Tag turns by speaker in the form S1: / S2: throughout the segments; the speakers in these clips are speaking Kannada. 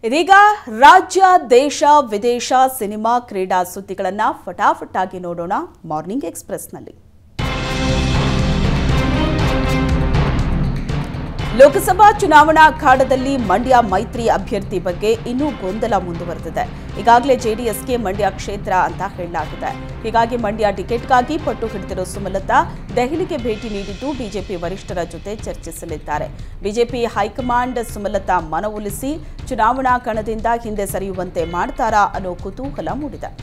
S1: ಇದೀಗ ರಾಜ್ಯ ದೇಶ ವಿದೇಶ ಸಿನಿಮಾ ಕ್ರೀಡಾ ಸುದ್ದಿಗಳನ್ನ ಫಟಾಫಟ್ ಆಗಿ ನೋಡೋಣ ಮಾರ್ನಿಂಗ್ ಎಕ್ಸ್ಪ್ರೆಸ್ನಲ್ಲಿ ಲೋಕಸಭಾ ಚುನಾವಣಾ ಅಖಾಡದಲ್ಲಿ ಮಂಡ್ಯ ಮೈತ್ರಿ ಅಭ್ಯರ್ಥಿ ಬಗ್ಗೆ ಇನ್ನೂ ಗೊಂದಲ ಮುಂದುವರೆದಿದೆ ಈಗಾಗಲೇ ಜೆಡಿಎಸ್ಗೆ ಮಂಡ್ಯ ಕ್ಷೇತ್ರ ಅಂತ ಹೇಳಲಾಗಿದೆ ಹೀಗಾಗಿ ಮಂಡ್ಯ ಟಿಕೆಟ್ಗಾಗಿ ಪಟ್ಟು ಹಿಡಿದಿರೋ ಸುಮಲತಾ ದೆಹಲಿಗೆ ಭೇಟಿ ನೀಡಿದ್ದು ಬಿಜೆಪಿ ವರಿಷ್ಠರ ಜೊತೆ ಚರ್ಚಿಸಲಿದ್ದಾರೆ ಬಿಜೆಪಿ ಹೈಕಮಾಂಡ್ ಸುಮಲತಾ ಮನವೊಲಿಸಿ ಚುನಾವಣಾ ಕಣದಿಂದ ಹಿಂದೆ ಸರಿಯುವಂತೆ ಮಾಡ್ತಾರಾ ಅನ್ನೋ ಕುತೂಹಲ ಮೂಡಿದೆ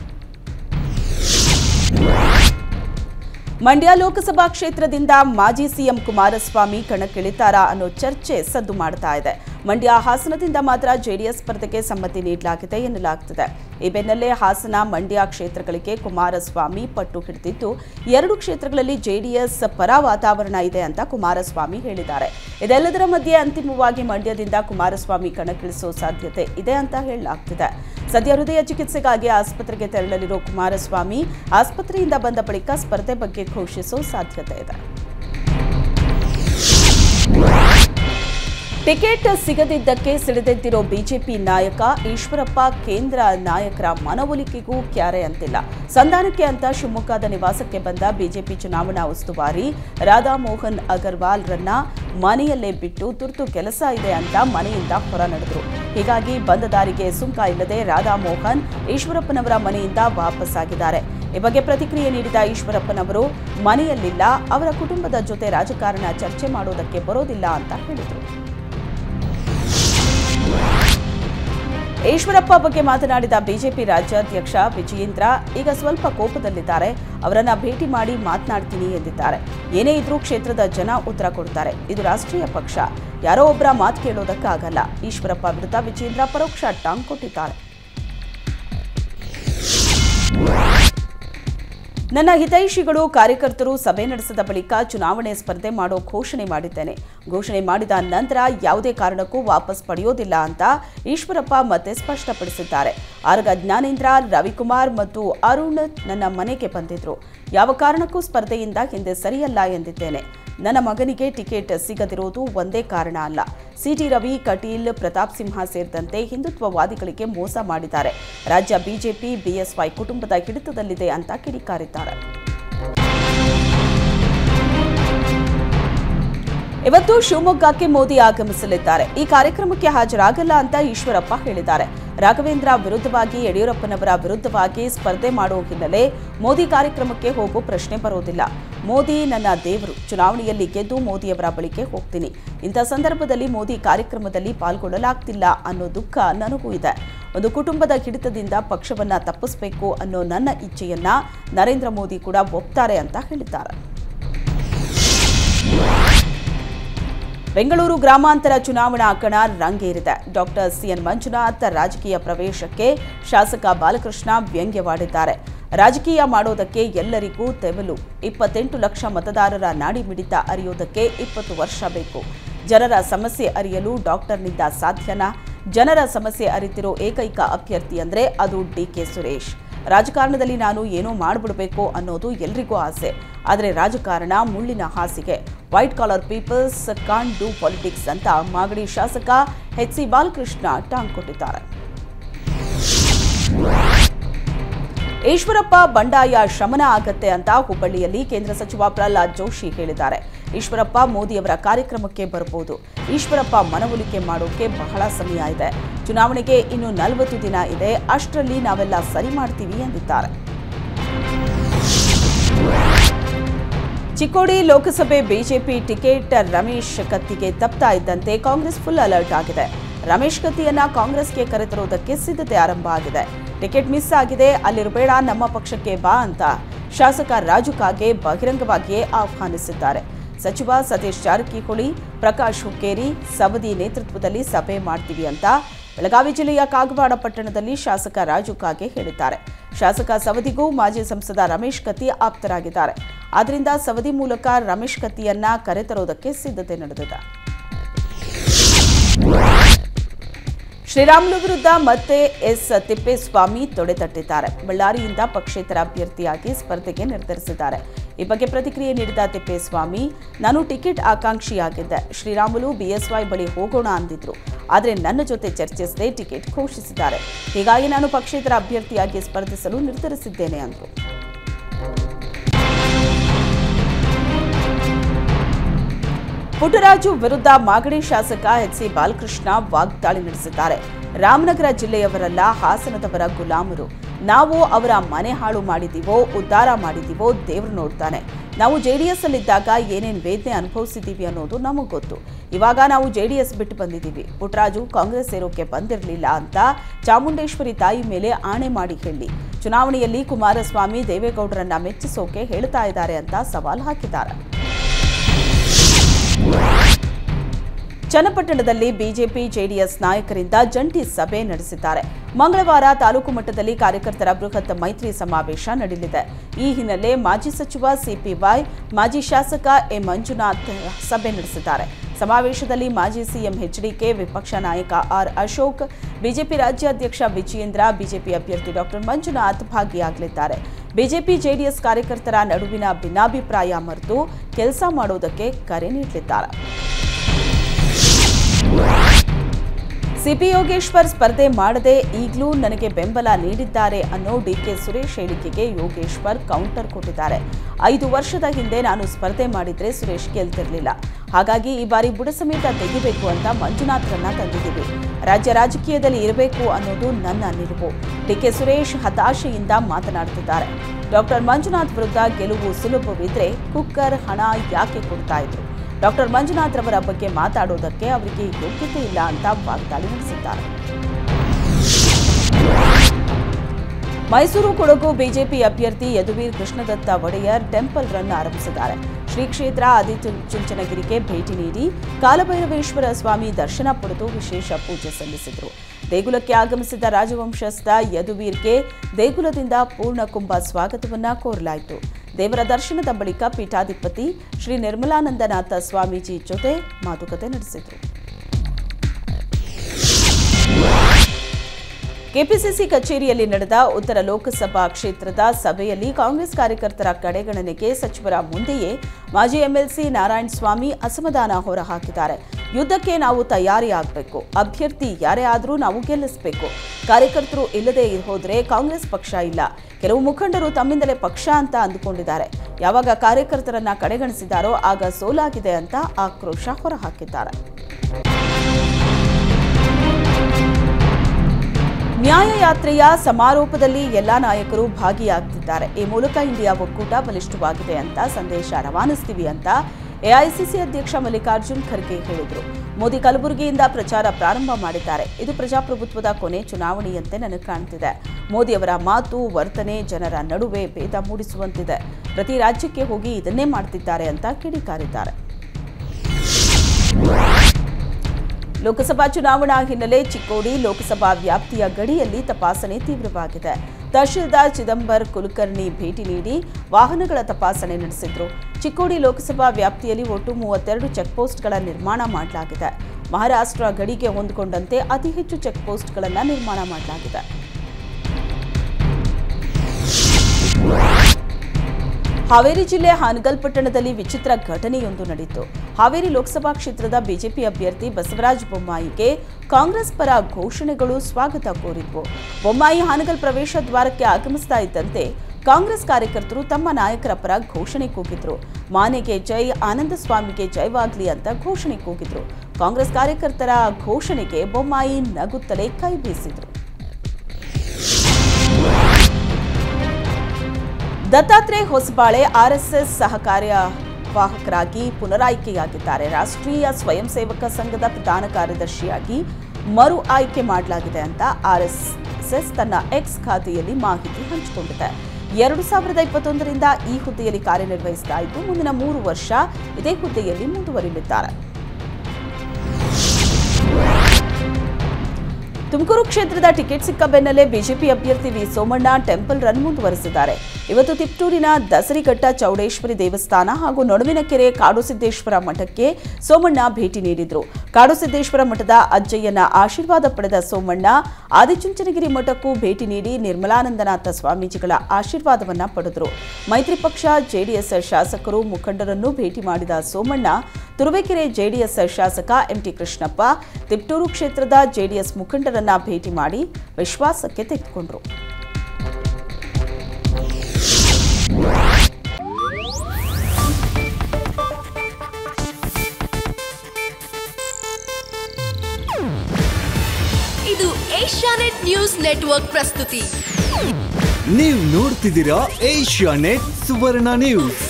S1: ಮಂಡ್ಯ ಲೋಕಸಭಾ ಕ್ಷೇತ್ರದಿಂದ ಮಾಜಿ ಸಿಎಂ ಕುಮಾರಸ್ವಾಮಿ ಕಣಕ್ಕಿಳಿತಾರಾ ಅನ್ನೋ ಚರ್ಚೆ ಸದ್ದು ಮಾಡ್ತಾ ಇದೆ ಮಂಡ್ಯ ಹಾಸನದಿಂದ ಮಾತ್ರ ಜೆಡಿಎಸ್ ಸ್ಪರ್ಧೆಗೆ ಸಮ್ಮತಿ ನೀಡಲಾಗಿದೆ ಎನ್ನಲಾಗ್ತಿದೆ ಈ ಬೆನ್ನಲ್ಲೇ ಹಾಸನ ಮಂಡ್ಯ ಕ್ಷೇತ್ರಗಳಿಗೆ ಕುಮಾರಸ್ವಾಮಿ ಪಟ್ಟು ಹಿಡಿದಿದ್ದು ಎರಡು ಕ್ಷೇತ್ರಗಳಲ್ಲಿ ಜೆಡಿಎಸ್ ಪರ ವಾತಾವರಣ ಇದೆ ಅಂತ ಕುಮಾರಸ್ವಾಮಿ ಹೇಳಿದ್ದಾರೆ ಇದೆಲ್ಲದರ ಮಧ್ಯೆ ಅಂತಿಮವಾಗಿ ಮಂಡ್ಯದಿಂದ ಕುಮಾರಸ್ವಾಮಿ ಕಣಕ್ಕಿಳಿಸೋ ಸಾಧ್ಯತೆ ಇದೆ ಅಂತ ಹೇಳಲಾಗ್ತಿದೆ ಸದ್ಯ ಹೃದಯ ಚಿಕಿತ್ಸೆಗಾಗಿ ಆಸ್ಪತ್ರೆಗೆ ತೆರಳಲಿರೋ ಕುಮಾರಸ್ವಾಮಿ ಆಸ್ಪತ್ರೆಯಿಂದ ಬಂದ ಬಳಿಕ ಸ್ಪರ್ಧೆ ಬಗ್ಗೆ ಘೋಷಿಸೋ ಸಾಧ್ಯತೆ ಇದೆ ಟಿಕೆಟ್ ಸಿಗದಿದ್ದಕ್ಕೆ ಸಿಡಿದೆದ್ದಿರೋ ಬಿಜೆಪಿ ನಾಯಕ ಈಶ್ವರಪ್ಪ ಕೇಂದ್ರ ನಾಯಕರ ಮನವೊಲಿಕೆಗೂ ಕ್ಯಾರೆ ಅಂತಿಲ್ಲ ಸಂಧಾನಕ್ಕೆ ಅಂತ ಶಿವಮೊಗ್ಗದ ನಿವಾಸಕ್ಕೆ ಬಂದ ಬಿಜೆಪಿ ಚುನಾವಣಾ ಉಸ್ತುವಾರಿ ರಾಧಾಮೋಹನ್ ಅಗರ್ವಾಲ್ರನ್ನ ಮನೆಯಲ್ಲೇ ಬಿಟ್ಟು ತುರ್ತು ಕೆಲಸ ಇದೆ ಅಂತ ಮನೆಯಿಂದ ಹೊರ ನಡೆದರು ಹೀಗಾಗಿ ಬಂದ ದಾರಿಗೆ ಸುಂಕ ಇಲ್ಲದೆ ರಾಧಾಮೋಹನ್ ಈಶ್ವರಪ್ಪನವರ ಮನೆಯಿಂದ ವಾಪಸ್ಸಾಗಿದ್ದಾರೆ ಈ ಬಗ್ಗೆ ಪ್ರತಿಕ್ರಿಯೆ ನೀಡಿದ ಈಶ್ವರಪ್ಪನವರು ಮನೆಯಲ್ಲಿಲ್ಲ ಅವರ ಕುಟುಂಬದ ಜೊತೆ ರಾಜಕಾರಣ ಚರ್ಚೆ ಮಾಡೋದಕ್ಕೆ ಬರೋದಿಲ್ಲ ಅಂತ ಹೇಳಿದರು ಈಶ್ವರಪ್ಪ ಬಗ್ಗೆ ಮಾತನಾಡಿದ ಬಿಜೆಪಿ ರಾಜ್ಯಾಧ್ಯಕ್ಷ ವಿಜಯೇಂದ್ರ ಈಗ ಸ್ವಲ್ಪ ಕೋಪದಲ್ಲಿದ್ದಾರೆ ಅವರನ್ನ ಭೇಟಿ ಮಾಡಿ ಮಾತನಾಡ್ತೀನಿ ಎಂದಿದ್ದಾರೆ ಏನೇ ಇದ್ರೂ ಕ್ಷೇತ್ರದ ಜನ ಉತ್ತರ ಕೊಡ್ತಾರೆ ಇದು ರಾಷ್ಟ್ರೀಯ ಪಕ್ಷ ಯಾರೋ ಒಬ್ಬರ ಮಾತು ಕೇಳೋದಕ್ಕಾಗಲ್ಲ ಈಶ್ವರಪ್ಪ ವಿರುದ್ಧ ವಿಜಯೇಂದ್ರ ಪರೋಕ್ಷ ಟಾಂಗ್ ಕೊಟ್ಟಿದ್ದಾರೆ ನನ್ನ ಹಿತೈಷಿಗಳು ಕಾರ್ಯಕರ್ತರು ಸಭೆ ನಡೆಸಿದ ಬಳಿಕ ಚುನಾವಣೆ ಸ್ಪರ್ಧೆ ಮಾಡೋ ಘೋಷಣೆ ಮಾಡಿದ್ದೇನೆ ಘೋಷಣೆ ಮಾಡಿದ ನಂತರ ಯಾವುದೇ ಕಾರಣಕ್ಕೂ ವಾಪಸ್ ಪಡೆಯೋದಿಲ್ಲ ಅಂತ ಈಶ್ವರಪ್ಪ ಮತ್ತೆ ಸ್ಪಷ್ಟಪಡಿಸಿದ್ದಾರೆ ಆರ್ಗ ಜ್ಞಾನೇಂದ್ರ ರವಿಕುಮಾರ್ ಮತ್ತು ಅರುಣ್ ನನ್ನ ಮನೆಗೆ ಬಂದಿದ್ರು ಯಾವ ಕಾರಣಕ್ಕೂ ಸ್ಪರ್ಧೆಯಿಂದ ಹಿಂದೆ ಸರಿಯಲ್ಲ ಎಂದಿದ್ದೇನೆ ನನ್ನ ಮಗನಿಗೆ ಟಿಕೆಟ್ ಸಿಗದಿರೋದು ಒಂದೇ ಕಾರಣ ಅಲ್ಲ ಸಿಟಿ ರವಿ ಕಟೀಲ್ ಪ್ರತಾಪ್ ಸಿಂಹ ಸೇರಿದಂತೆ ಹಿಂದುತ್ವವಾದಿಗಳಿಗೆ ಮೋಸ ಮಾಡಿದ್ದಾರೆ ರಾಜ್ಯ ಬಿಜೆಪಿ ಬಿಎಸ್ವೈ ಕುಟುಂಬದ ಹಿಡಿತದಲ್ಲಿದೆ ಅಂತ ಕಿಡಿಕಾರಿದ್ದಾರೆ ಇವತ್ತು ಶಿವಮೊಗ್ಗಕ್ಕೆ ಮೋದಿ ಆಗಮಿಸಲಿದ್ದಾರೆ ಈ ಕಾರ್ಯಕ್ರಮಕ್ಕೆ ಹಾಜರಾಗಲ್ಲ ಅಂತ ಈಶ್ವರಪ್ಪ ಹೇಳಿದ್ದಾರೆ ರಾಘವೇಂದ್ರ ವಿರುದ್ಧವಾಗಿ ಯಡಿಯೂರಪ್ಪನವರ ವಿರುದ್ಧವಾಗಿ ಸ್ಪರ್ಧೆ ಮಾಡೋ ಹಿನ್ನೆಲೆ ಮೋದಿ ಕಾರ್ಯಕ್ರಮಕ್ಕೆ ಹೋಗೋ ಪ್ರಶ್ನೆ ಬರೋದಿಲ್ಲ ಮೋದಿ ನನ್ನ ದೇವರು ಚುನಾವಣೆಯಲ್ಲಿ ಗೆದ್ದು ಮೋದಿಯವರ ಬಳಿಗೆ ಹೋಗ್ತೀನಿ ಇಂಥ ಸಂದರ್ಭದಲ್ಲಿ ಮೋದಿ ಕಾರ್ಯಕ್ರಮದಲ್ಲಿ ಪಾಲ್ಗೊಳ್ಳಲಾಗ್ತಿಲ್ಲ ಅನ್ನೋ ದುಃಖ ನನಗೂ ಇದೆ ಒಂದು ಕುಟುಂಬದ ಹಿಡಿತದಿಂದ ಪಕ್ಷವನ್ನ ತಪ್ಪಿಸಬೇಕು ಅನ್ನೋ ನನ್ನ ಇಚ್ಛೆಯನ್ನ ನರೇಂದ್ರ ಮೋದಿ ಕೂಡ ಒಪ್ತಾರೆ ಅಂತ ಹೇಳಿದ್ದಾರೆ ಬೆಂಗಳೂರು ಗ್ರಾಮಾಂತರ ಚುನಾವಣಾ ಕಣ ರಂಗೇರಿದೆ ಡಾಕ್ಟರ್ ಸಿಎನ್ ಮಂಜುನಾಥ್ ರಾಜಕೀಯ ಪ್ರವೇಶಕ್ಕೆ ಶಾಸಕ ಬಾಲಕೃಷ್ಣ ವ್ಯಂಗ್ಯವಾಡಿದ್ದಾರೆ ರಾಜಕೀಯ ಮಾಡೋದಕ್ಕೆ ಎಲ್ಲರಿಗೂ ತೆವಲು ಇಪ್ಪತ್ತೆಂಟು ಲಕ್ಷ ಮತದಾರರ ನಾಡಿ ಮಿಡಿತ ಅರಿಯೋದಕ್ಕೆ ಇಪ್ಪತ್ತು ವರ್ಷ ಬೇಕು ಜನರ ಸಮಸ್ಯೆ ಅರಿಯಲು ಡಾಕ್ಟರ್ನಿಂದ ಸಾಧ್ಯನಾ ಜನರ ಸಮಸ್ಯೆ ಅರಿತಿರೋ ಏಕೈಕ ಅಭ್ಯರ್ಥಿ ಅಂದ್ರೆ ಅದು ಡಿ ಕೆ ಸುರೇಶ್ ರಾಜಕಾರಣದಲ್ಲಿ ನಾನು ಏನೋ ಮಾಡಿಬಿಡಬೇಕು ಅನ್ನೋದು ಎಲ್ರಿಗೂ ಆಸೆ ಆದರೆ ರಾಜಕಾರಣ ಮುಳ್ಳಿನ ಹಾಸಿಗೆ white collar peoples can't do politics ಅಂತ ಮಾಗಡಿ ಶಾಸಕ ಎಚ್ ಸಿ ಬಾಲಕೃಷ್ಣ ಟಾಂಗ್ ಕೊಟ್ಟಿದ್ದಾರೆ ಈಶ್ವರಪ್ಪ ಬಂಡಾಯ ಶಮನ ಆಗತ್ತೆ ಅಂತ ಹುಬ್ಬಳ್ಳಿಯಲ್ಲಿ ಕೇಂದ್ರ ಸಚಿವ ಪ್ರಹ್ಲಾದ್ ಜೋಶಿ ಹೇಳಿದ್ದಾರೆ ಈಶ್ವರಪ್ಪ ಮೋದಿಯವರ ಕಾರ್ಯಕ್ರಮಕ್ಕೆ ಬರಬಹುದು ಈಶ್ವರಪ್ಪ ಮನವೊಲಿಕೆ ಮಾಡೋಕೆ ಬಹಳ ಸಮಯ ಇದೆ ಚುನಾವಣೆಗೆ ಇನ್ನು ನಲವತ್ತು ದಿನ ಇದೆ ಅಷ್ಟರಲ್ಲಿ ನಾವೆಲ್ಲ ಸರಿ ಮಾಡ್ತೀವಿ ಎಂದಿದ್ದಾರೆ ಚಿಕ್ಕೋಡಿ ಲೋಕಸಭೆ ಬಿಜೆಪಿ ಟಿಕೆಟ್ ರಮೇಶ್ ಕತ್ತಿಗೆ ತಪ್ತಾ ಇದ್ದಂತೆ ಕಾಂಗ್ರೆಸ್ ಫುಲ್ ಅಲರ್ಟ್ ಆಗಿದೆ ರಮೇಶ್ ಕತ್ತಿಯನ್ನ ಕಾಂಗ್ರೆಸ್ಗೆ ಕರೆತರುವುದಕ್ಕೆ ಸಿದ್ಧತೆ ಆರಂಭ ಆಗಿದೆ ಟಿಕೆಟ್ ಮಿಸ್ ಆಗಿದೆ ಅಲ್ಲಿರಬೇಡ ನಮ್ಮ ಪಕ್ಷಕ್ಕೆ ಬಾ ಅಂತ ಶಾಸಕ ರಾಜು ಕಾಗೆ ಬಹಿರಂಗವಾಗಿಯೇ ಆಹ್ವಾನಿಸಿದ್ದಾರೆ ಸಚಿವ ಸತೀಶ್ ಜಾರಕಿಹೊಳಿ ಪ್ರಕಾಶ್ ಹುಕ್ಕೇರಿ ಸವದಿ ನೇತೃತ್ವದಲ್ಲಿ ಸಭೆ ಮಾಡ್ತೀವಿ ಅಂತ ಬೆಳಗಾವಿ ಜಿಲ್ಲೆಯ ಕಾಗವಾಡ ಪಟ್ಟಣದಲ್ಲಿ ಶಾಸಕ ರಾಜು ಕಾಗೆ ಹೇಳಿದ್ದಾರೆ ಶಾಸಕ ಸವದಿಗೂ ಮಾಜಿ ಸಂಸದ ರಮೇಶ್ ಕತ್ತಿ ಆಪ್ತರಾಗಿದ್ದಾರೆ ಆದ್ದರಿಂದ ಸವದಿ ಮೂಲಕ ರಮೇಶ್ ಕತ್ತಿಯನ್ನ ಕರೆತರೋದಕ್ಕೆ ಸಿದ್ಧತೆ ನಡೆದಿದೆ ಶ್ರೀರಾಮುಲು ವಿರುದ್ಧ ಮತ್ತೆ ಎಸ್ ತಿಪ್ಪೇಸ್ವಾಮಿ ತೊಡೆತಟ್ಟಿದ್ದಾರೆ ಬಳ್ಳಾರಿಯಿಂದ ಪಕ್ಷೇತರ ಅಭ್ಯರ್ಥಿಯಾಗಿ ಸ್ಪರ್ಧೆಗೆ ನಿರ್ಧರಿಸಿದ್ದಾರೆ ಈ ಬಗ್ಗೆ ಪ್ರತಿಕ್ರಿಯೆ ನೀಡಿದ ತಿಪ್ಪೇಸ್ವಾಮಿ ನಾನು ಟಿಕೆಟ್ ಆಕಾಂಕ್ಷಿಯಾಗಿದ್ದೆ ಶ್ರೀರಾಮುಲು ಬಿಎಸ್ವೈ ಬಳಿ ಹೋಗೋಣ ಅಂದಿದ್ರು ಆದರೆ ನನ್ನ ಜೊತೆ ಚರ್ಚಿಸದೆ ಟಿಕೆಟ್ ಘೋಷಿಸಿದ್ದಾರೆ ಹೀಗಾಗಿ ನಾನು ಪಕ್ಷೇತರ ಅಭ್ಯರ್ಥಿಯಾಗಿ ಸ್ಪರ್ಧಿಸಲು ನಿರ್ಧರಿಸಿದ್ದೇನೆ ಅಂದರು ಪುಟ್ಟರಾಜು ವಿರುದ್ಧ ಮಾಗಡಿ ಶಾಸಕ ಎಚ್ ಸಿ ಬಾಲಕೃಷ್ಣ ವಾಗ್ದಾಳಿ ನಡೆಸಿದ್ದಾರೆ ರಾಮನಗರ ಜಿಲ್ಲೆಯವರಲ್ಲ ಹಾಸನದವರ ಗುಲಾಮರು ನಾವು ಅವರ ಮನೆ ಹಾಳು ಮಾಡಿದೀವೋ ಉದ್ಧಾರ ಮಾಡಿದೀವೋ ದೇವರು ನೋಡ್ತಾನೆ ನಾವು ಜೆಡಿಎಸ್ ಅಲ್ಲಿದ್ದಾಗ ಏನೇನು ವೇದನೆ ಅನುಭವಿಸಿದ್ದೀವಿ ಅನ್ನೋದು ನಮಗೆ ಗೊತ್ತು ಇವಾಗ ನಾವು ಜೆಡಿಎಸ್ ಬಿಟ್ಟು ಬಂದಿದ್ದೀವಿ ಪುಟ್ಟರಾಜು ಕಾಂಗ್ರೆಸ್ ಸೇರೋಕೆ ಬಂದಿರಲಿಲ್ಲ ಅಂತ ಚಾಮುಂಡೇಶ್ವರಿ ತಾಯಿ ಮೇಲೆ ಆಣೆ ಮಾಡಿ ಹೇಳಿ ಚುನಾವಣೆಯಲ್ಲಿ ಕುಮಾರಸ್ವಾಮಿ ದೇವೇಗೌಡರನ್ನ ಮೆಚ್ಚಿಸೋಕೆ ಹೇಳ್ತಾ ಇದ್ದಾರೆ ಅಂತ ಸವಾಲು ಹಾಕಿದ್ದಾರೆ ಚನ್ನಪಟ್ಟಣದಲ್ಲಿ ಬಿಜೆಪಿ ಜೆಡಿಎಸ್ ನಾಯಕರಿಂದ ಜಂಟಿ ಸಭೆ ನಡೆಸಿದ್ದಾರೆ ಮಂಗಳವಾರ ತಾಲೂಕು ಮಟ್ಟದಲ್ಲಿ ಕಾರ್ಯಕರ್ತರ ಬೃಹತ್ ಮೈತ್ರಿ ಸಮಾವೇಶ ನಡೆಯಲಿದೆ ಈ ಹಿನ್ನೆಲೆ ಮಾಜಿ ಸಚಿವ ಸಿಪಿವೈ ಮಾಜಿ ಶಾಸಕ ಎ ಮಂಜುನಾಥ್ ಸಭೆ ನಡೆಸಿದ್ದಾರೆ ಸಮಾವೇಶದಲ್ಲಿ ಮಾಜಿ ಸಿಎಂ ಎಚ್ಡಿಕೆ ವಿಪಕ್ಷ ನಾಯಕ ಆರ್ ಅಶೋಕ್ ಬಿಜೆಪಿ ರಾಜ್ಯಾಧ್ಯಕ್ಷ ವಿಜಯೇಂದ್ರ ಬಿಜೆಪಿ ಅಭ್ಯರ್ಥಿ ಡಾಕ್ಟರ್ ಮಂಜುನಾಥ್ ಭಾಗಿಯಾಗಲಿದ್ದಾರೆ ಬಿಜೆಪಿ ಜೆಡಿಎಸ್ ಕಾರ್ಯಕರ್ತರ ನಡುವಿನ ಭಿನ್ನಾಭಿಪ್ರಾಯ ಮರೆತು ಕೆಲಸ ಮಾಡುವುದಕ್ಕೆ ಕರೆ ನೀಡಲಿದ್ದಾರೆ ಸಿಪಿ ಯೋಗೇಶ್ವರ್ ಸ್ಪರ್ಧೆ ಮಾಡದೆ ಈಗಲೂ ನನಗೆ ಬೆಂಬಲ ನೀಡಿದ್ದಾರೆ ಅನ್ನೋ ಡಿಕೆ ಸುರೇಶ್ ಹೇಳಿಕೆಗೆ ಯೋಗೇಶ್ವರ್ ಕೌಂಟರ್ ಕೊಟ್ಟಿದ್ದಾರೆ ಐದು ವರ್ಷದ ಹಿಂದೆ ನಾನು ಸ್ಪರ್ಧೆ ಮಾಡಿದ್ರೆ ಸುರೇಶ್ ಗೆಲ್ತಿರ್ಲಿಲ್ಲ ಹಾಗಾಗಿ ಈ ಬಾರಿ ಬುಡ ಸಮೇತ ತೆಗಿಬೇಕು ಅಂತ ಮಂಜುನಾಥ್ರನ್ನ ತಂದಿದ್ದೀವಿ ರಾಜ್ಯ ರಾಜಕೀಯದಲ್ಲಿ ಇರಬೇಕು ಅನ್ನೋದು ನನ್ನ ನಿಲುವು ಡಿಕೆ ಸುರೇಶ್ ಹತಾಶೆಯಿಂದ ಮಾತನಾಡುತ್ತಿದ್ದಾರೆ ಡಾಕ್ಟರ್ ಮಂಜುನಾಥ್ ವಿರುದ್ಧ ಗೆಲುವು ಸುಲಭವಿದ್ರೆ ಕುಕ್ಕರ್ ಹಣ ಯಾಕೆ ಕೊಡ್ತಾ ಇದ್ರು ಡಾಕ್ಟರ್ ಮಂಜುನಾಥ್ ರವರ ಬಗ್ಗೆ ಮಾತಾಡೋದಕ್ಕೆ ಅವರಿಗೆ ಯೋಗ್ಯತೆ ಇಲ್ಲ ಅಂತ ವಾಗ್ದಾಳಿ ನಡೆಸಿದ್ದಾರೆ ಮೈಸೂರು ಕೊಡಗು ಬಿಜೆಪಿ ಅಭ್ಯರ್ಥಿ ಯದುವೀರ್ ಕೃಷ್ಣದತ್ತ ಒಡೆಯರ್ ಟೆಂಪಲ್ ರನ್ ಆರಂಭಿಸಿದ್ದಾರೆ ಶ್ರೀ ಕ್ಷೇತ್ರ ಆದಿಚುಂಚನಗಿರಿಗೆ ಭೇಟಿ ನೀಡಿ ಕಾಲಭೈರವೇಶ್ವರ ಸ್ವಾಮಿ ದರ್ಶನ ಪಡೆದು ವಿಶೇಷ ಪೂಜೆ ಸಲ್ಲಿಸಿದರು ದೇಗುಲಕ್ಕೆ ಆಗಮಿಸಿದ ರಾಜವಂಶಸ್ಥ ಯದುವೀರ್ಗೆ ದೇಗುಲದಿಂದ ಪೂರ್ಣಕುಂಭ ಸ್ವಾಗತವನ್ನ ಕೋರಲಾಯಿತು ದೇವರ ದರ್ಶನದ ಬಳಿಕ ಪೀಠಾಧಿಪತಿ ಶ್ರೀ ನಿರ್ಮಲಾನಂದನಾಥ ಸ್ವಾಮೀಜಿ ಜೊತೆ ಮಾತುಕತೆ ನಡೆಸಿದರು ಕೆಪಿಸಿಸಿ ಕಚೇರಿಯಲ್ಲಿ ನಡೆದ ಉತ್ತರ ಲೋಕಸಭಾ ಕ್ಷೇತ್ರದ ಸಭೆಯಲ್ಲಿ ಕಾಂಗ್ರೆಸ್ ಕಾರ್ಯಕರ್ತರ ಕಡೆಗಣನೆಗೆ ಸಚಿವರ ಮುಂದೆಯೇ ಮಾಜಿ ಎಂಎಲ್ಸಿ ನಾರಾಯಣ ಸ್ವಾಮಿ ಅಸಮಾಧಾನ ಹೊರಹಾಕಿದ್ದಾರೆ ಯುದ್ಧಕ್ಕೆ ನಾವು ತಯಾರಿಯಾಗಬೇಕು ಅಭ್ಯರ್ಥಿ ಯಾರೇ ಆದರೂ ನಾವು ಗೆಲ್ಲಿಸಬೇಕು ಕಾರ್ಯಕರ್ತರು ಇಲ್ಲದೆ ಹೋದರೆ ಕಾಂಗ್ರೆಸ್ ಪಕ್ಷ ಇಲ್ಲ ಕೆಲವು ಮುಖಂಡರು ತಮ್ಮಿಂದಲೇ ಪಕ್ಷ ಅಂತ ಅಂದುಕೊಂಡಿದ್ದಾರೆ ಯಾವಾಗ ಕಾರ್ಯಕರ್ತರನ್ನ ಕಡೆಗಣಿಸಿದಾರೋ ಆಗ ಸೋಲಾಗಿದೆ ಅಂತ ಆಕ್ರೋಶ ಹೊರಹಾಕಿದ್ದಾರೆ ನ್ಯಾಯಯಾತ್ರೆಯ ಸಮಾರೋಪದಲ್ಲಿ ಎಲ್ಲಾ ನಾಯಕರು ಭಾಗಿಯಾಗ್ತಿದ್ದಾರೆ ಈ ಮೂಲಕ ಇಂಡಿಯಾ ಒಕ್ಕೂಟ ಬಲಿಷ್ಠವಾಗಿದೆ ಅಂತ ಸಂದೇಶ ರವಾನಿಸ್ತೀವಿ ಅಂತ ಎಐಸಿಸಿ ಅಧ್ಯಕ್ಷ ಮಲ್ಲಿಕಾರ್ಜುನ್ ಖರ್ಗೆ ಹೇಳಿದರು ಮೋದಿ ಕಲಬುರಗಿಯಿಂದ ಪ್ರಚಾರ ಪ್ರಾರಂಭ ಮಾಡಿದ್ದಾರೆ ಇದು ಪ್ರಜಾಪ್ರಭುತ್ವದ ಕೊನೆ ಚುನಾವಣೆಯಂತೆ ನನಗೆ ಕಾಣ್ತಿದೆ ಮೋದಿ ಅವರ ಮಾತು ವರ್ತನೆ ಜನರ ನಡುವೆ ಭೇದ ಮೂಡಿಸುವಂತಿದೆ ಪ್ರತಿ ರಾಜ್ಯಕ್ಕೆ ಹೋಗಿ ಇದನ್ನೇ ಮಾಡ್ತಿದ್ದಾರೆ ಅಂತ ಕಿಡಿಕಾರಿದ್ದಾರೆ ಲೋಕಸಭಾ ಚುನಾವಣಾ ಹಿನ್ನೆಲೆ ಚಿಕ್ಕೋಡಿ ಲೋಕಸಭಾ ವ್ಯಾಪ್ತಿಯ ಗಡಿಯಲ್ಲಿ ತಪಾಸಣೆ ತೀವ್ರವಾಗಿದೆ ತಹಶೀಲ್ದಾರ್ ಚಿದಂಬರ್ ಕುಲಕರ್ಣಿ ಭೇಟಿ ನೀಡಿ ವಾಹನಗಳ ತಪಾಸಣೆ ನಡೆಸಿದ್ರು ಚಿಕ್ಕೋಡಿ ಲೋಕಸಭಾ ವ್ಯಾಪ್ತಿಯಲ್ಲಿ ಒಟ್ಟು ಮೂವತ್ತೆರಡು ಚೆಕ್ಪೋಸ್ಟ್ಗಳ ನಿರ್ಮಾಣ ಮಾಡಲಾಗಿದೆ ಮಹಾರಾಷ್ಟ್ರ ಗಡಿಗೆ ಹೊಂದಿಕೊಂಡಂತೆ ಅತಿ ಹೆಚ್ಚು ಚೆಕ್ಪೋಸ್ಟ್ಗಳನ್ನು ನಿರ್ಮಾಣ ಮಾಡಲಾಗಿದೆ ಹಾವೇರಿ ಜಿಲ್ಲೆ ಹಾನಗಲ್ ಪಟ್ಟಣದಲ್ಲಿ ವಿಚಿತ್ರ ಘಟನೆಯೊಂದು ನಡೆಯಿತು ಹಾವೇರಿ ಲೋಕಸಭಾ ಕ್ಷೇತ್ರದ ಬಿಜೆಪಿ ಅಭ್ಯರ್ಥಿ ಬಸವರಾಜ ಬೊಮ್ಮಾಯಿಗೆ ಕಾಂಗ್ರೆಸ್ ಪರ ಘೋಷಣೆಗಳು ಸ್ವಾಗತ ಕೋರಿದ್ವು ಬೊಮ್ಮಾಯಿ ಹಾನಗಲ್ ಪ್ರವೇಶ ದ್ವಾರಕ್ಕೆ ಆಗಮಿಸ್ತಾ ಇದ್ದಂತೆ ಕಾಂಗ್ರೆಸ್ ಕಾರ್ಯಕರ್ತರು ತಮ್ಮ ನಾಯಕರ ಪರ ಘೋಷಣೆ ಕೂಗಿದ್ರು ಮಾನೆಗೆ ಜೈ ಆನಂದ ಸ್ವಾಮಿಗೆ ಜೈವಾಗ್ಲಿ ಅಂತ ಘೋಷಣೆ ಕೂಗಿದ್ರು ಕಾಂಗ್ರೆಸ್ ಕಾರ್ಯಕರ್ತರ ಘೋಷಣೆಗೆ ಬೊಮ್ಮಾಯಿ ನಗುತ್ತಲೇ ಕೈ ಬೀಸಿದ್ರು ದತ್ತಾತ್ರೇಯ ಹೊಸಬಾಳೆ ಆರ್ಎಸ್ಎಸ್ ಸಹಕಾರ್ಯವಾಹಕರಾಗಿ ಪುನರಾಯ್ಕೆಯಾಗಿದ್ದಾರೆ ರಾಷ್ಟ್ರೀಯ ಸ್ವಯಂ ಸೇವಕ ಸಂಘದ ಪ್ರಧಾನ ಕಾರ್ಯದರ್ಶಿಯಾಗಿ ಮರು ಆಯ್ಕೆ ಮಾಡಲಾಗಿದೆ ಅಂತ ಆರ್ಎಸ್ಎಸ್ ತನ್ನ ಎಕ್ಸ್ ಖಾತೆಯಲ್ಲಿ ಮಾಹಿತಿ ಹಂಚಿಕೊಂಡಿದೆ ಎರಡು ಸಾವಿರದ ಇಪ್ಪತ್ತೊಂದರಿಂದ ಈ ಹುದ್ದೆಯಲ್ಲಿ ಕಾರ್ಯನಿರ್ವಹಿಸ್ತಾ ಇದ್ದು ಮುಂದಿನ ಮೂರು ವರ್ಷ ಇದೇ ಹುದ್ದೆಯಲ್ಲಿ ಮುಂದುವರಿಲಿದ್ದಾರೆ ತುಮಕೂರು ಕ್ಷೇತ್ರದ ಟಿಕೆಟ್ ಸಿಕ್ಕ ಬೆನ್ನಲ್ಲೇ ಬಿಜೆಪಿ ಅಭ್ಯರ್ಥಿ ವಿ ಸೋಮಣ್ಣ ಟೆಂಪಲ್ ರನ್ ಮುಂದುವರೆಸಿದ್ದಾರೆ ಇವತ್ತು ತಿಪ್ಟೂರಿನ ದಸರಿಘಟ್ಟ ಚೌಡೇಶ್ವರಿ ದೇವಸ್ಥಾನ ಹಾಗೂ ನಡುವಿನಕೆರೆ ಕಾಡುಸಿದ್ದೇಶ್ವರ ಮಠಕ್ಕೆ ಸೋಮಣ್ಣ ಭೇಟಿ ನೀಡಿದ್ರು ಕಾಡುಸಿದ್ದೇಶ್ವರ ಮಠದ ಅಜ್ಜಯ್ಯನ ಆಶೀರ್ವಾದ ಪಡೆದ ಸೋಮಣ್ಣ ಆದಿಚುಂಚನಗಿರಿ ಮಠಕ್ಕೂ ಭೇಟಿ ನೀಡಿ ನಿರ್ಮಲಾನಂದನಾಥ ಸ್ವಾಮೀಜಿಗಳ ಆಶೀರ್ವಾದವನ್ನ ಪಡೆದರು ಮೈತ್ರಿ ಪಕ್ಷ ಜೆಡಿಎಸ್ ಶಾಸಕರು ಮುಖಂಡರನ್ನು ಭೇಟಿ ಮಾಡಿದ ಸೋಮಣ್ಣ ತುರುವೇಕೆರೆ ಜೆಡಿಎಸ್ ಶಾಸಕ ಎಂಟಿ ಕೃಷ್ಣಪ್ಪ ತಿಪ್ಟೂರು ಕ್ಷೇತ್ರದ ಜೆಡಿಎಸ್ ಮುಖಂಡರನ್ನ ಭೇಟಿ ಮಾಡಿ ವಿಶ್ವಾಸಕ್ಕೆ ತೆಗೆದುಕೊಂಡರು
S2: ಇದು ಏಷ್ಯಾನೆಟ್ ನ್ಯೂಸ್ ನೆಟ್ವರ್ಕ್ ಪ್ರಸ್ತುತಿ
S3: ನೀವು ನೋಡ್ತಿದ್ದೀರಾ ಏಷ್ಯಾ ನೆಟ್ ಸುವರ್ಣ ನ್ಯೂಸ್